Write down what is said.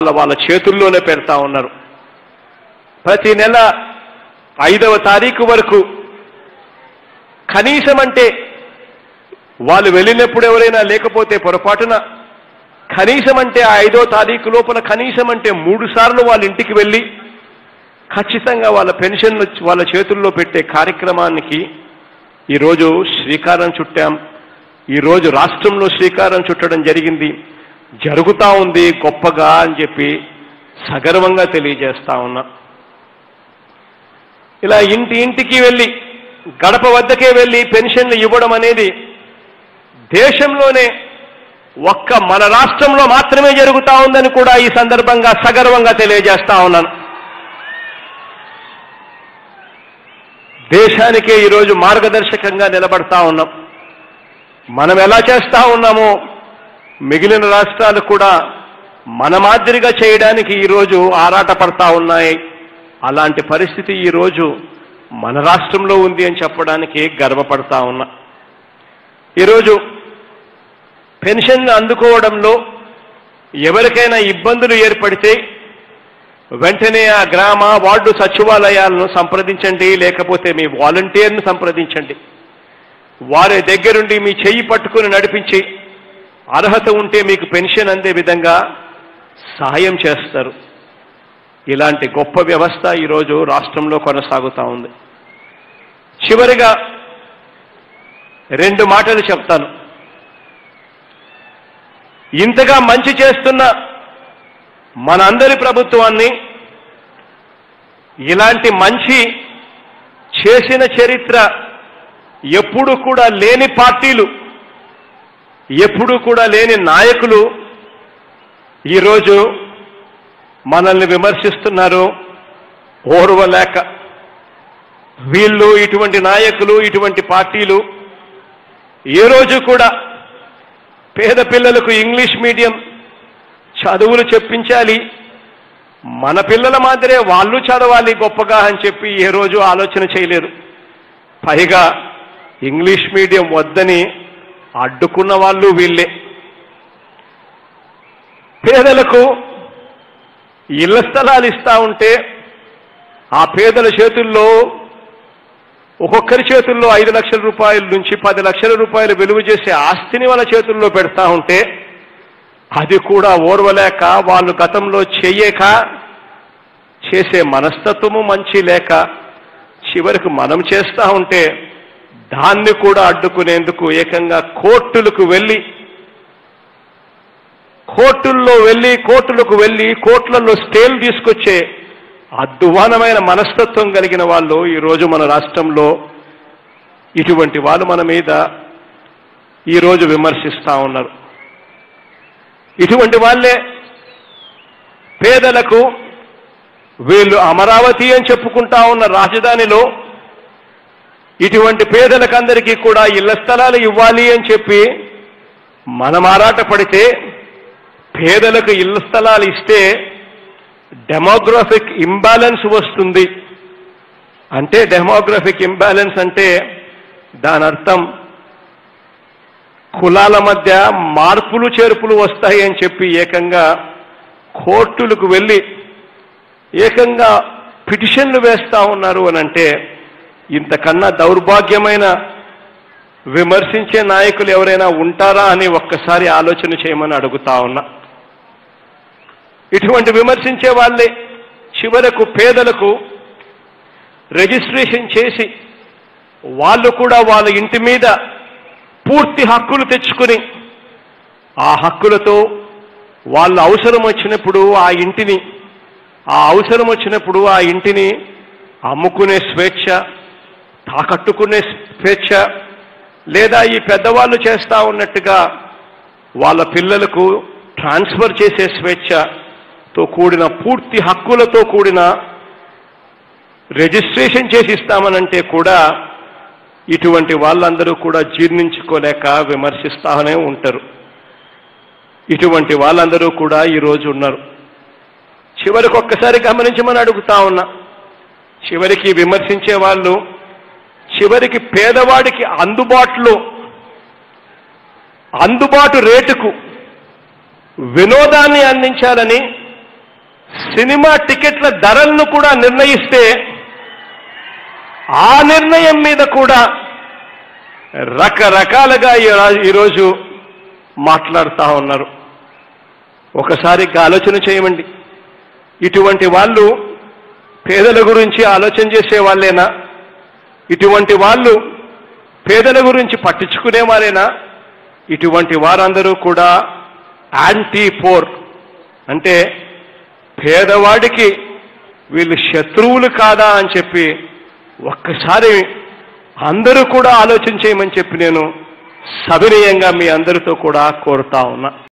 వాళ్ళ చేతుల్లోనే పెడతా ఉన్నారు ప్రతి నెల ఐదవ తారీఖు వరకు కనీసం అంటే వాళ్ళు వెళ్ళినప్పుడు ఎవరైనా లేకపోతే పొరపాటున కనీసం అంటే ఆ ఐదో తారీఖు లోపల కనీసం అంటే మూడు సార్లు వాళ్ళ ఇంటికి వెళ్ళి ఖచ్చితంగా వాళ్ళ పెన్షన్ వాళ్ళ చేతుల్లో పెట్టే కార్యక్రమానికి ఈరోజు శ్రీకారం చుట్టాం ఈరోజు రాష్ట్రంలో శ్రీకారం చుట్టడం జరిగింది జరుగుతా ఉంది గొప్పగా అని చెప్పి సగర్వంగా తెలియజేస్తా ఉన్నా ఇలా ఇంటి ఇంటికి వెళ్ళి గడప వద్దకే వెళ్ళి పెన్షన్లు ఇవ్వడం అనేది దేశంలోనే ఒక్క మన రాష్ట్రంలో మాత్రమే జరుగుతా ఉందని కూడా ఈ సందర్భంగా సగర్వంగా తెలియజేస్తా ఉన్నాను దేశానికే ఈరోజు మార్గదర్శకంగా నిలబడతా ఉన్నాం మనం ఎలా చేస్తా ఉన్నామో మిగిలిన రాష్ట్రాలు కూడా మన మాదిరిగా చేయడానికి ఈరోజు ఆరాట పడతా ఉన్నాయి అలాంటి పరిస్థితి ఈరోజు మన రాష్ట్రంలో ఉంది అని చెప్పడానికి గర్వపడతా ఉన్నా ఈరోజు పెన్షన్ అందుకోవడంలో ఎవరికైనా ఇబ్బందులు ఏర్పడితే వెంటనే ఆ గ్రామ వార్డు సచివాలయాలను సంప్రదించండి లేకపోతే మీ వాలంటీర్ను సంప్రదించండి వారి దగ్గరుండి మీ చెయ్యి పట్టుకుని నడిపించి అర్హత ఉంటే మీకు పెన్షన్ అందే విధంగా సహాయం చేస్తారు ఇలాంటి గొప్ప వ్యవస్థ ఈరోజు రాష్ట్రంలో కొనసాగుతా ఉంది చివరిగా రెండు మాటలు చెప్తాను ఇంతగా మంచి చేస్తున్న మనందరి ప్రభుత్వాన్ని ఇలాంటి మంచి చేసిన చరిత్ర ఎప్పుడు కూడా లేని పార్టీలు ఎప్పుడు కూడా లేని నాయకులు ఈరోజు మనల్ని విమర్శిస్తున్నారు ఓర్వలేక వీళ్ళు ఇటువంటి నాయకులు ఇటువంటి పార్టీలు ఏ రోజు కూడా పేద పిల్లలకు ఇంగ్లీష్ మీడియం చదువులు చెప్పించాలి మన పిల్లల మాదిరే వాళ్ళు చదవాలి గొప్పగా అని చెప్పి ఏ రోజు ఆలోచన చేయలేరు పైగా ఇంగ్లీష్ మీడియం వద్దని అడ్డుకున్న వాళ్ళు వీళ్ళే పేదలకు ఇళ్ల స్థలాలు ఇస్తా ఉంటే ఆ పేదల చేతుల్లో ఒక్కొక్కరి చేతుల్లో ఐదు లక్షల రూపాయల నుంచి పది లక్షల రూపాయలు విలువ చేసే ఆస్తిని వాళ్ళ చేతుల్లో పెడతా ఉంటే అది కూడా ఓర్వలేక వాళ్ళు గతంలో చెయ్యక చేసే మనస్తత్వము మంచి లేక చివరికి మనం చేస్తా ఉంటే దాన్ని కూడా అడ్డుకునేందుకు ఏకంగా కోర్టులకు వెళ్ళి కోర్టుల్లో వెళ్ళి కోర్టులకు వెళ్ళి కోర్టులలో స్టేలు తీసుకొచ్చే అద్వానమైన మనస్తత్వం కలిగిన వాళ్ళు ఈరోజు మన రాష్ట్రంలో ఇటువంటి వాళ్ళు మన మీద ఈరోజు విమర్శిస్తా ఉన్నారు ఇటువంటి వాళ్ళే పేదలకు వీళ్ళు అమరావతి అని చెప్పుకుంటా ఉన్న రాజధానిలో ఇటువంటి పేదలకందరికీ కూడా ఇళ్ల స్థలాలు ఇవ్వాలి అని చెప్పి మనం ఆరాట పడితే పేదలకు ఇళ్ల స్థలాలు ఇస్తే డెమోగ్రఫిక్ ఇంబ్యాలెన్స్ వస్తుంది అంటే డెమోగ్రఫిక్ ఇంబ్యాలెన్స్ అంటే దాని అర్థం కులాల మధ్య మార్పులు చేర్పులు వస్తాయి అని చెప్పి ఏకంగా కోర్టులకు వెళ్ళి ఏకంగా పిటిషన్లు వేస్తా ఉన్నారు అని అంటే ఇంతకన్నా దౌర్భాగ్యమైన విమర్శించే నాయకులు ఎవరైనా ఉంటారా అని ఒక్కసారి ఆలోచన చేయమని అడుగుతా ఉన్నా ఇటువంటి విమర్శించే వాళ్ళే చివరకు పేదలకు రిజిస్ట్రేషన్ చేసి వాళ్ళు కూడా వాళ్ళ ఇంటి మీద పూర్తి హక్కులు తెచ్చుకుని ఆ హక్కులతో వాళ్ళ అవసరం వచ్చినప్పుడు ఆ ఇంటిని ఆ అవసరం వచ్చినప్పుడు ఆ ఇంటిని అమ్ముకునే స్వేచ్ఛ తాకట్టుకునే స్వేచ్ఛ లేదా ఈ పెద్దవాళ్ళు చేస్తా ఉన్నట్టుగా వాళ్ళ పిల్లలకు ట్రాన్స్ఫర్ చేసే స్వేచ్ఛతో కూడిన పూర్తి హక్కులతో కూడిన రిజిస్ట్రేషన్ చేసి ఇస్తామనంటే కూడా ఇటువంటి వాళ్ళందరూ కూడా జీర్ణించుకోలేక విమర్శిస్తానే ఉంటారు ఇటువంటి వాళ్ళందరూ కూడా ఈరోజు ఉన్నారు చివరికి ఒక్కసారి గమనించమని అడుగుతా ఉన్నా చివరికి విమర్శించే వాళ్ళు చివరికి పేదవాడికి అందుబాటులో అందుబాటు రేటుకు వినోదాన్ని అందించాలని సినిమా టికెట్ల ధరలను కూడా నిర్ణయిస్తే ఆ నిర్ణయం మీద కూడా రకరకాలుగా ఈ- ఈరోజు మాట్లాడుతూ ఉన్నారు ఒకసారి ఆలోచన చేయమండి ఇటువంటి వాళ్ళు పేదల గురించి ఆలోచన చేసే వాళ్ళేనా ఇటువంటి వాళ్ళు పేదల గురించి పట్టించుకునే వారేనా ఇటువంటి వారందరూ కూడా యాంటీ పోర్ అంటే పేదవాడికి వీళ్ళు శత్రువులు కాదా అని చెప్పి ఒక్కసారి అందరూ కూడా ఆలోచన చేయమని చెప్పి నేను సవినయంగా మీ అందరితో కూడా కోరుతా ఉన్నా